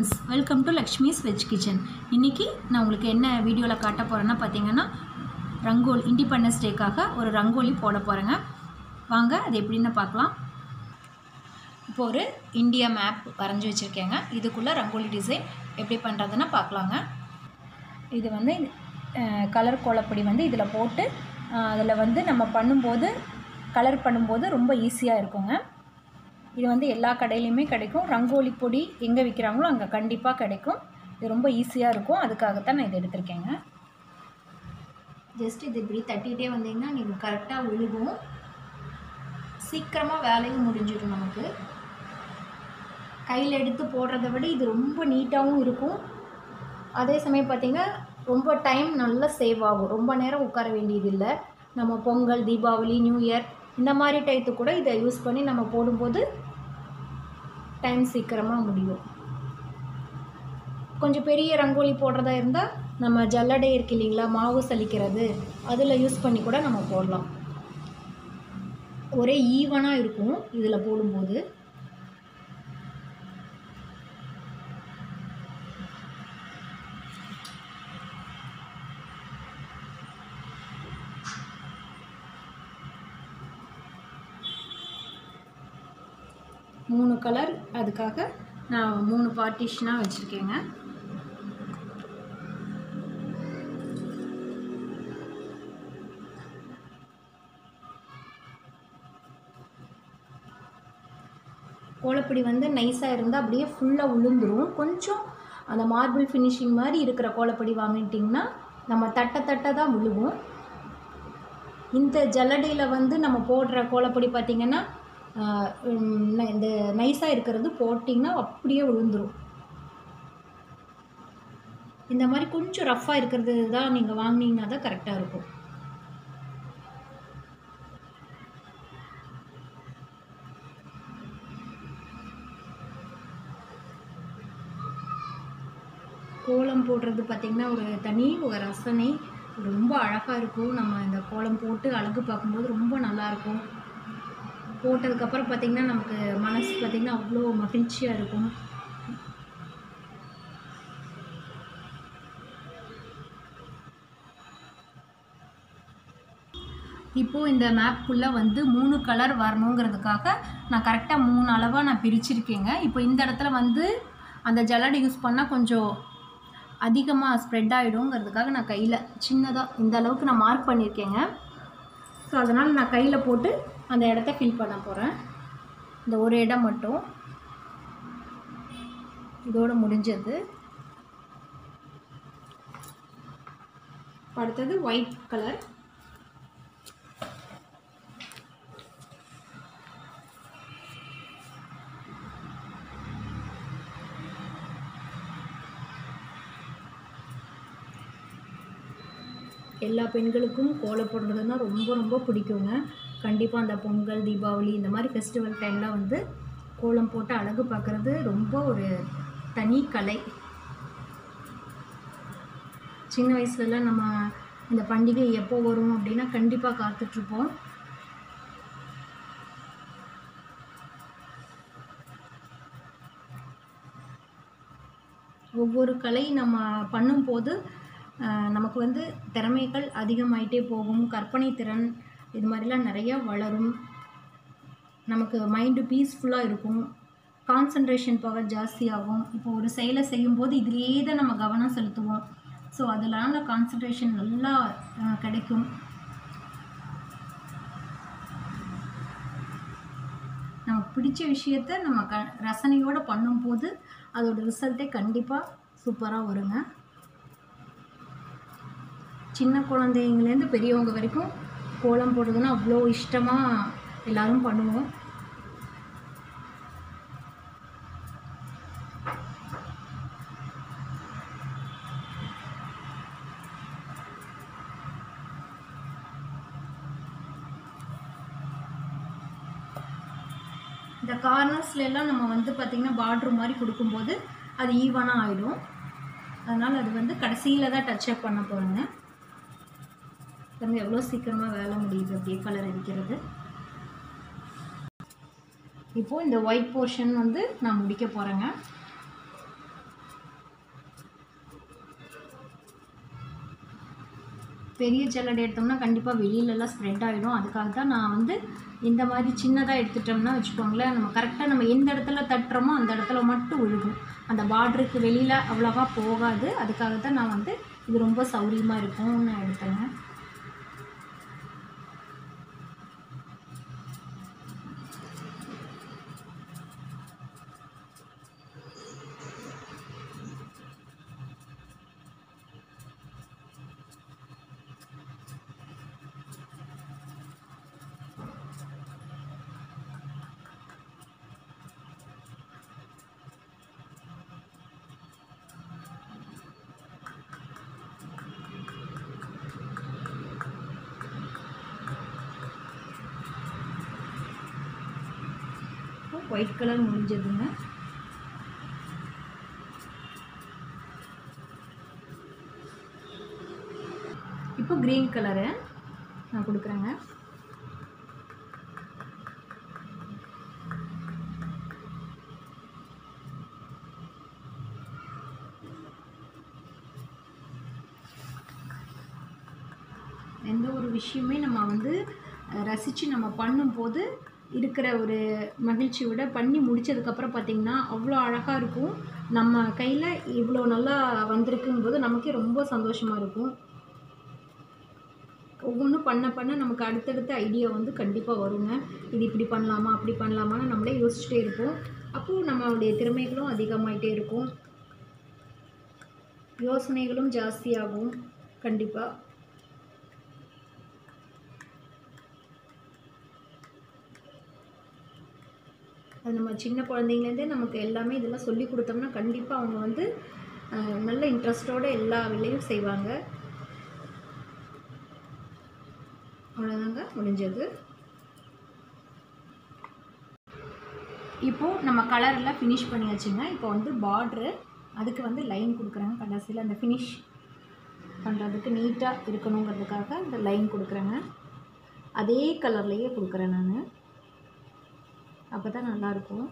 friends welcome to Lakshmi's veg kitchen இன்றைக்கி நான் உங்களுக்கு என்ன வீடியோவில் காட்ட போகிறேன்னா பார்த்தீங்கன்னா ரங்கோலி இண்டிபெண்டன்ஸ் டேக்காக ஒரு ரங்கோலி போட போகிறேங்க வாங்க அது எப்படின்னு பார்க்கலாம் இப்போ ஒரு இந்தியா மேப் வரைஞ்சி வச்சுருக்கேங்க இதுக்குள்ளே ரங்கோலி டிசைன் எப்படி பண்ணுறதுன்னு பார்க்கலாங்க இது வந்து கலர் கோலப்பொடி வந்து இதில் போட்டு அதில் வந்து நம்ம பண்ணும்போது கலர் பண்ணும்போது ரொம்ப ஈஸியாக இருக்குங்க இது வந்து எல்லா கடையிலையுமே கிடைக்கும் ரங்கோலி பொடி எங்கே விற்கிறாங்களோ அங்கே கண்டிப்பாக கிடைக்கும் இது ரொம்ப ஈஸியாக இருக்கும் அதுக்காகத்தான் நான் இதை எடுத்திருக்கேங்க ஜஸ்ட் இது இப்படி தட்டிகிட்டே வந்தீங்கன்னா நீங்கள் கரெக்டாக விழுகும் சீக்கிரமாக வேலையும் முடிஞ்சிடும் நமக்கு கையில் எடுத்து போடுறத விட இது ரொம்ப நீட்டாகவும் இருக்கும் அதே சமயம் பார்த்திங்கன்னா ரொம்ப டைம் நல்லா சேவ் ஆகும் ரொம்ப நேரம் உட்கார வேண்டியதில்லை நம்ம பொங்கல் தீபாவளி நியூ இயர் இந்த மாதிரி டயத்து கூட இதை யூஸ் பண்ணி நம்ம போடும்போது டைம் சீக்கிரமாக முடியும் கொஞ்சம் பெரிய ரங்கோலி போடுறதா இருந்தால் நம்ம ஜல்லடை இருக்கு இல்லைங்களா மாவு சலிக்கிறது அதில் யூஸ் பண்ணி கூட நம்ம போடலாம் ஒரே ஈவனாக இருக்கும் இதில் போடும்போது மூணு கலர் அதுக்காக நான் மூணு பார்ட்டிஷனாக வச்சுருக்கேங்க கோலப்பொடி வந்து நைஸாக இருந்தால் அப்படியே ஃபுல்லாக உளுந்துரும் கொஞ்சம் அந்த மார்பிள் ஃபினிஷிங் மாதிரி இருக்கிற கோலப்பொடி வாங்கிட்டிங்கன்னா நம்ம தட்ட தட்ட தான் விழுகும் இந்த ஜல்லடையில் வந்து நம்ம போடுற கோலப்பொடி பார்த்திங்கன்னா இந்த நைஸாக இருக்கிறது போட்டிங்கன்னா அப்படியே விழுந்துடும் இந்த மாதிரி கொஞ்சம் ரஃப்பாக இருக்கிறது தான் நீங்கள் வாங்கினீங்கன்னா தான் கரெக்டாக இருக்கும் கோலம் போடுறது பார்த்திங்கன்னா ஒரு தனி ஒரு ரசனை ரொம்ப அழகாக இருக்கும் நம்ம இந்த கோலம் போட்டு அழகு பார்க்கும்போது ரொம்ப நல்லாயிருக்கும் போட்டதுக்கப்புறம் பார்த்திங்கன்னா நமக்கு மனசு பார்த்திங்கன்னா அவ்வளோ மகிழ்ச்சியாக இருக்கும் இப்போது இந்த மேப்புக்குள்ளே வந்து மூணு கலர் வரணுங்கிறதுக்காக நான் கரெக்டாக மூணு அளவாக நான் பிரிச்சிருக்கேங்க இப்போ இந்த இடத்துல வந்து அந்த ஜல்லடை யூஸ் பண்ணால் கொஞ்சம் அதிகமாக ஸ்ப்ரெட் ஆகிடுங்கிறதுக்காக நான் கையில் சின்னதாக இந்த அளவுக்கு நான் மார்க் பண்ணியிருக்கேங்க ஸோ அதனால் நான் கையில் போட்டு அந்த இடத்த ஃபில் பண்ண போகிறேன் இந்த ஒரு இடம் மட்டும் இதோடு முடிஞ்சது அடுத்தது ஒயிட் கலர் எல்லா பெண்களுக்கும் கோலம் போடுறதுன்னா ரொம்ப ரொம்ப பிடிக்குங்க கண்டிப்பாக அந்த பொங்கல் தீபாவளி இந்த மாதிரி ஃபெஸ்டிவல் டைமில் வந்து கோலம் போட்டு அழகு பார்க்குறது ரொம்ப ஒரு தனி கலை சின்ன வயசுலலாம் நம்ம இந்த பண்டிகை எப்போ வரும் அப்படின்னா கண்டிப்பாக காத்துட்ருப்போம் ஒவ்வொரு கலை நம்ம பண்ணும்போது நமக்கு வந்து திறமைகள் அதிகமாயிட்டே போகும் கற்பனை திறன் இது மாதிரிலாம் நிறையா வளரும் நமக்கு மைண்டு பீஸ்ஃபுல்லாக இருக்கும் கான்சன்ட்ரேஷன் பவர் ஜாஸ்தியாகும் இப்போ ஒரு செயலை செய்யும்போது இதிலே தான் நம்ம கவனம் செலுத்துவோம் ஸோ அதனால கான்சன்ட்ரேஷன் நல்லா கிடைக்கும் நமக்கு பிடிச்ச விஷயத்த நம்ம க ரசனையோடு பண்ணும்போது அதோட ரிசல்ட்டே கண்டிப்பாக சூப்பராக வருங்க சின்ன குழந்தைங்கலேருந்து பெரியவங்க வரைக்கும் கோலம் போடுறதுன்னா அவ்வளோ இஷ்டமாக எல்லோரும் பண்ணுவோம் இந்த கார்னர்ஸ்லாம் நம்ம வந்து பார்த்திங்கன்னா பார்ட்ரு மாதிரி கொடுக்கும்போது அது ஈவனாக ஆகிடும் அதனால் அது வந்து கடைசியில் தான் டச் அப் பண்ண போகிறேங்க பாருங்க எவ்வளோ சீக்கிரமாக வேலை முடியுது அப்படியே கலர் அடிக்கிறது இப்போது இந்த ஒயிட் போர்ஷன் வந்து நான் முடிக்க போகிறேங்க பெரிய ஜல்லடை எடுத்தோம்னா கண்டிப்பாக வெளியிலலாம் ஸ்ப்ரெட் ஆகிடும் அதுக்காக தான் நான் வந்து இந்த மாதிரி சின்னதாக எடுத்துட்டோம்னா வச்சுக்கோங்களேன் நம்ம கரெக்டாக நம்ம எந்த இடத்துல தட்டுறோமோ அந்த இடத்துல மட்டும் விழுகும் அந்த பார்டருக்கு வெளியில் அவ்வளோவா போகாது அதுக்காக தான் நான் வந்து இது ரொம்ப சௌரியமாக இருக்கும்னு நான் எடுத்தேங்க ஒயிட் கலர் முடிஞ்சதுங்க இப்போ க்ரீன் கலரு நான் கொடுக்குறேங்க எந்த ஒரு விஷயமே நம்ம வந்து ரசித்து நம்ம பண்ணும்போது இருக்கிற ஒரு மகிழ்ச்சி விட பண்ணி முடித்ததுக்கப்புறம் பார்த்திங்கன்னா அவ்வளோ அழகாக இருக்கும் நம்ம கையில் இவ்வளோ நல்லா வந்திருக்குங்கும்போது நமக்கே ரொம்ப சந்தோஷமாக இருக்கும் ஒவ்வொன்றும் பண்ண பண்ண நமக்கு அடுத்தடுத்த ஐடியா வந்து கண்டிப்பாக வருங்க இது இப்படி பண்ணலாமா அப்படி பண்ணலாமான்னு நம்மளே யோசிச்சுட்டே இருப்போம் அப்போது நம்மளுடைய திறமைகளும் அதிகமாயிட்டே இருக்கும் யோசனைகளும் ஜாஸ்தியாகும் கண்டிப்பாக அது நம்ம சின்ன குழந்தைங்கலேருந்தே நமக்கு எல்லாமே இதெல்லாம் சொல்லி கொடுத்தோம்னா கண்டிப்பாக அவங்க வந்து அஹ், நல்ல இன்ட்ரெஸ்டோட எல்லா வேலையும் செய்வாங்க அவ்வளோதாங்க முடிஞ்சது இப்போது நம்ம கலர் எல்லாம் ஃபினிஷ் பண்ணியாச்சுங்க இப்போ வந்து பார்ட்ரு அதுக்கு வந்து லைன் கொடுக்குறாங்க கடைசியில் அந்த ஃபினிஷ் பண்ணுறதுக்கு நீட்டாக இருக்கணுங்கிறதுக்காக இந்த லைன் கொடுக்குறேங்க அதே கலர்லேயே கொடுக்குறேன் நான் அப்போ தான் நல்லாயிருக்கும்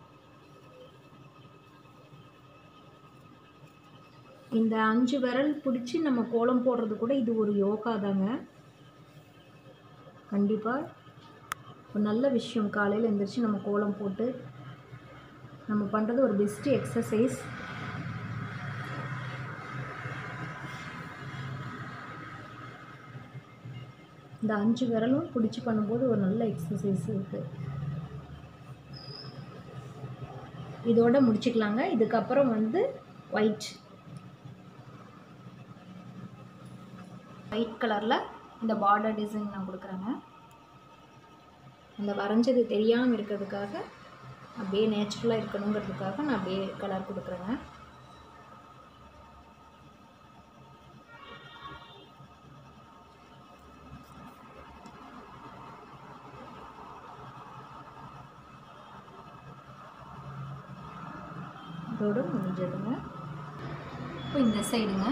இந்த அஞ்சு விரல் பிடிச்சி நம்ம கோலம் போடுறது கூட இது ஒரு யோகா தாங்க கண்டிப்பாக ஒரு நல்ல விஷயம் காலையில் எழுந்திரிச்சு நம்ம கோலம் போட்டு நம்ம பண்ணுறது ஒரு பெஸ்ட்டு எக்ஸசைஸ் இந்த அஞ்சு விரலும் பிடிச்சி பண்ணும்போது ஒரு நல்ல எக்ஸசைஸ் இருக்குது இதோட முடிச்சுக்கலாங்க இதுக்கப்புறம் வந்து ஒயிட் ஒயிட் கலரில் இந்த பார்டர் டிசைன் நான் கொடுக்குறேங்க அந்த வரைஞ்சது தெரியாமல் இருக்கிறதுக்காக அப்படியே நேச்சுரலாக இருக்கணுங்கிறதுக்காக நான் அப்படியே கலர் கொடுக்குறேங்க இதோட முடிஞ்சதுங்க இப்போ இந்த சைடுங்க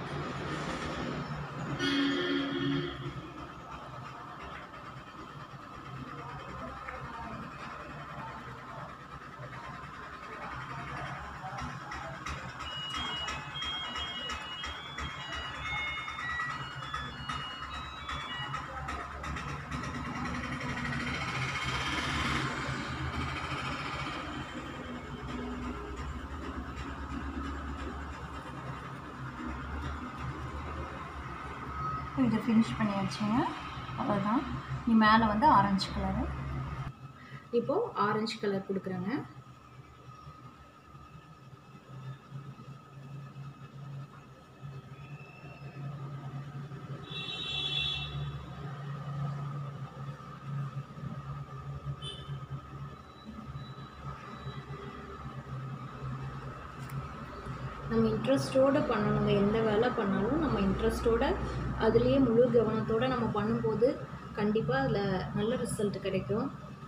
இதை ஃபினிஷ் பண்ணியாச்சுங்க அவ்வளோதான் நீ மேலே வந்து ஆரஞ்சு கலரு இப்போது ஆரஞ்சு கலர் கொடுக்குறேங்க நம்ம இன்ட்ரெஸ்ட்டோடு பண்ணணுங்க எந்த வேலை பண்ணாலும் நம்ம இன்ட்ரெஸ்ட்டோட அதுலேயே முழு கவனத்தோடு நம்ம பண்ணும்போது கண்டிப்பாக அதில் நல்ல ரிசல்ட் கிடைக்கும்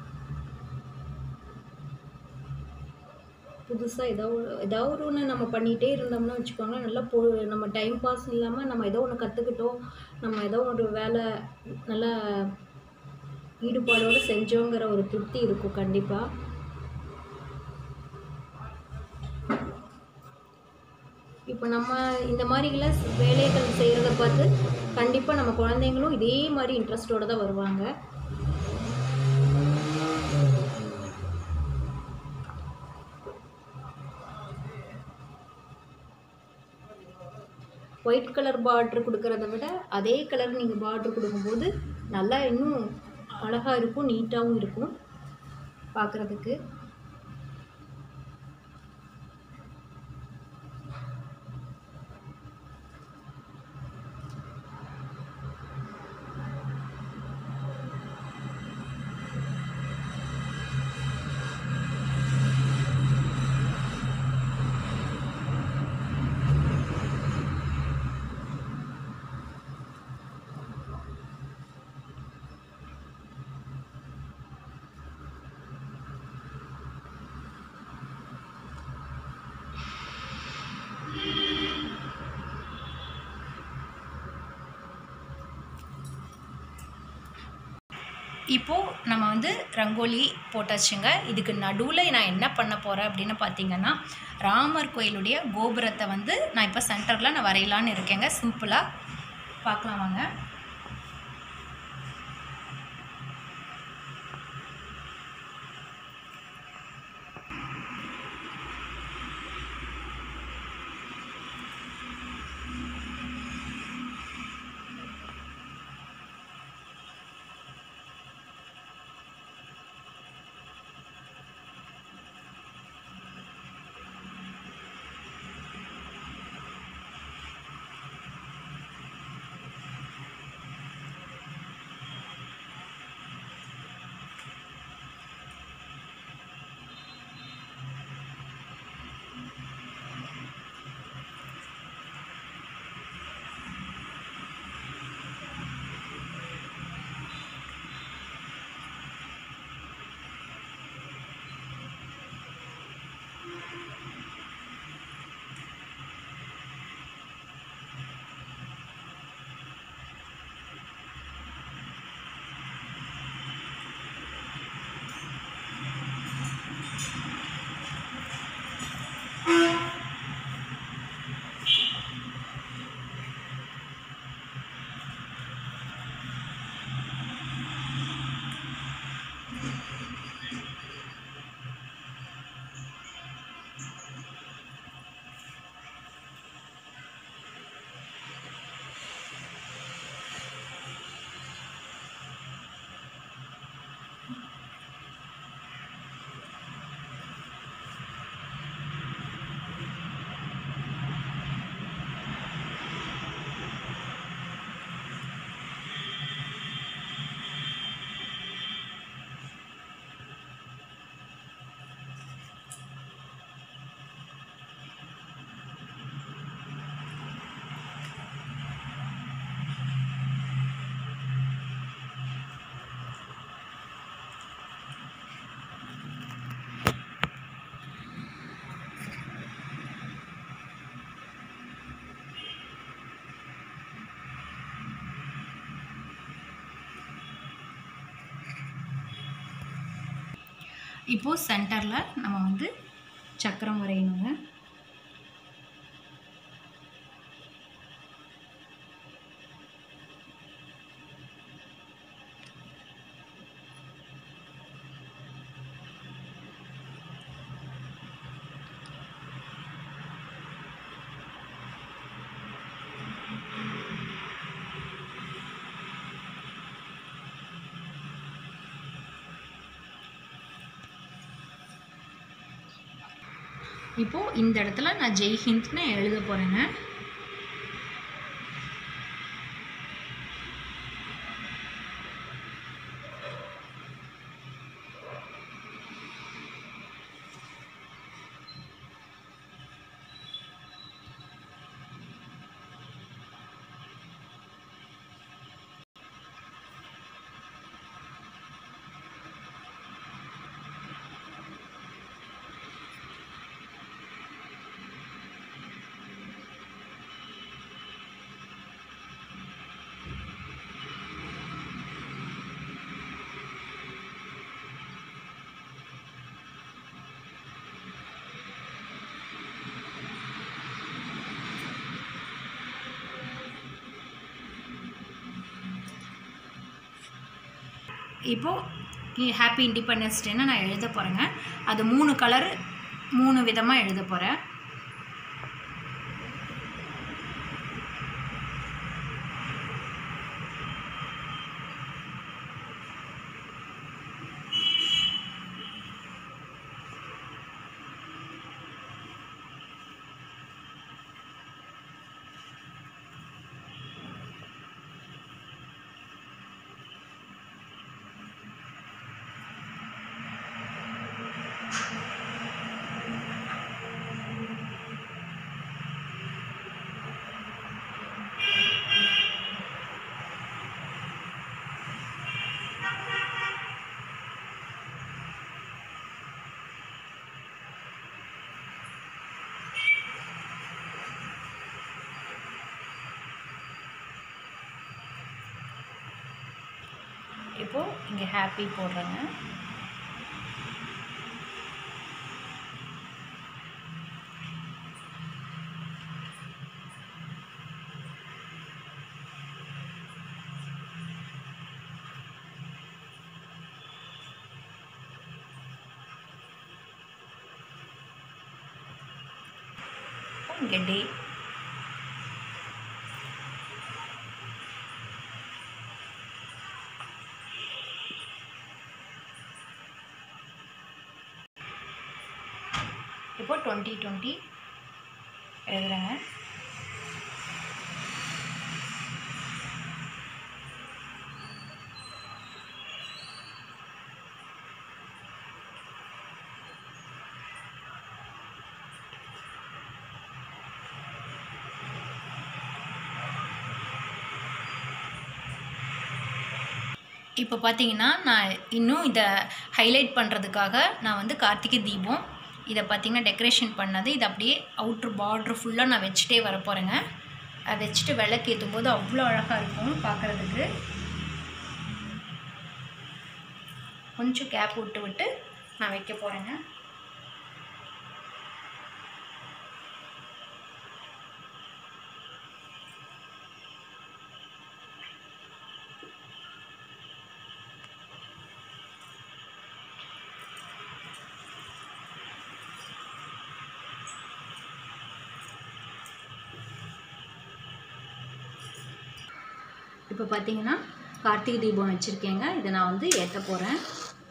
புதுசாக ஏதோ ஒரு ஏதோ ஒரு ஒன்று நம்ம பண்ணிகிட்டே இருந்தோம்னா வச்சுக்கோங்களேன் நல்லா பொ நம்ம டைம் பாஸ் இல்லாமல் நம்ம ஏதோ ஒன்று கற்றுக்கிட்டோம் நம்ம ஏதோ ஒரு வேலை நல்லா ஈடுபாடோடு செஞ்சோங்கிற ஒரு திருப்தி இருக்கும் கண்டிப்பாக இப்போ நம்ம இந்த மாதிரிலாம் வேலைகள் செய்கிறத பார்த்து கண்டிப்பாக நம்ம குழந்தைங்களும் இதே மாதிரி இன்ட்ரெஸ்டோடு தான் வருவாங்க ஒயிட் கலர் பார்ட்ரு கொடுக்குறத விட அதே கலர் நீங்கள் பார்ட்ரு கொடுக்கும்போது நல்லா இன்னும் அழகாக இருக்கும் நீட்டாகவும் இருக்கும் பார்க்குறதுக்கு இப்போது நம்ம வந்து ரங்கோலி போட்டாச்சுங்க இதுக்கு நடுவில் நான் என்ன பண்ண போகிறேன் அப்படின்னு பார்த்தீங்கன்னா ராமர் கோயிலுடைய கோபுரத்தை வந்து நான் இப்போ சென்டரில் நான் வரையலான்னு இருக்கேங்க சிம்பிளாக பார்க்கலாம் வாங்க இப்போது சென்டரில் நம்ம வந்து சக்கரம் வரையணுங்க இப்போது இந்த இடத்துல நான் ஜெய் ஹிந்த்னு எழுத போகிறேங்க இப்போது ஹாப்பி இண்டிபெண்டன்ஸ் டேன்னு நான் எழுத போகிறேங்க அது மூணு கலர் மூணு விதமாக எழுத போகிறேன் இப்போது இங்கே ஹாப்பி போடுறேங்க இங்கே டே இப்போ டுவெண்ட்டி டுவெண்ட்டி எழுதுறேங்க இப்போ பார்த்தீங்கன்னா நான் இன்னும் இதை ஹைலைட் பண்ணுறதுக்காக நான் வந்து கார்த்திகை தீபம் இதை பார்த்தீங்கன்னா டெக்கரேஷன் பண்ணது இது அப்படியே அவுட்ரு பார்ட்ரு ஃபுல்லாக நான் வச்சுட்டே வர போகிறேங்க அதை வச்சுட்டு விளக்கு ஏற்றும் போது அவ்வளோ அழகாக இருக்கும் பார்க்குறதுக்கு கொஞ்சம் கேப் விட்டு விட்டு நான் வைக்க போகிறேங்க இப்போ பார்த்தீங்கன்னா கார்த்திகை தீபம் வச்சுருக்கேங்க இதை நான் வந்து ஏற்ற போகிறேன்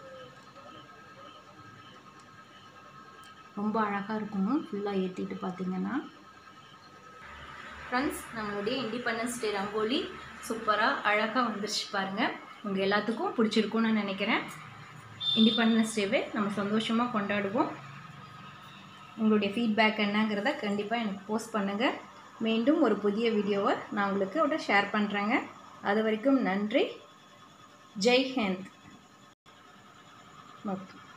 ரொம்ப அழகாக இருக்குங்க ஃபுல்லாக ஏற்றிட்டு பார்த்தீங்கன்னா ஃப்ரெண்ட்ஸ் நம்மளுடைய இண்டிபெண்டன்ஸ் டே ரங்கோலி சூப்பராக அழகாக வந்துருச்சு பாருங்கள் உங்கள் எல்லாத்துக்கும் பிடிச்சிருக்கும்னு நான் நினைக்கிறேன் இண்டிபெண்டன்ஸ் டேவை நம்ம சந்தோஷமாக கொண்டாடுவோம் உங்களுடைய ஃபீட்பேக் என்னங்கிறத கண்டிப்பாக எனக்கு போஸ்ட் பண்ணுங்கள் மீண்டும் ஒரு புதிய வீடியோவை நான் உங்களுக்கு ஷேர் பண்ணுறேங்க அது வரைக்கும் நன்றி ஜெய் ஹிந்த் ஓகே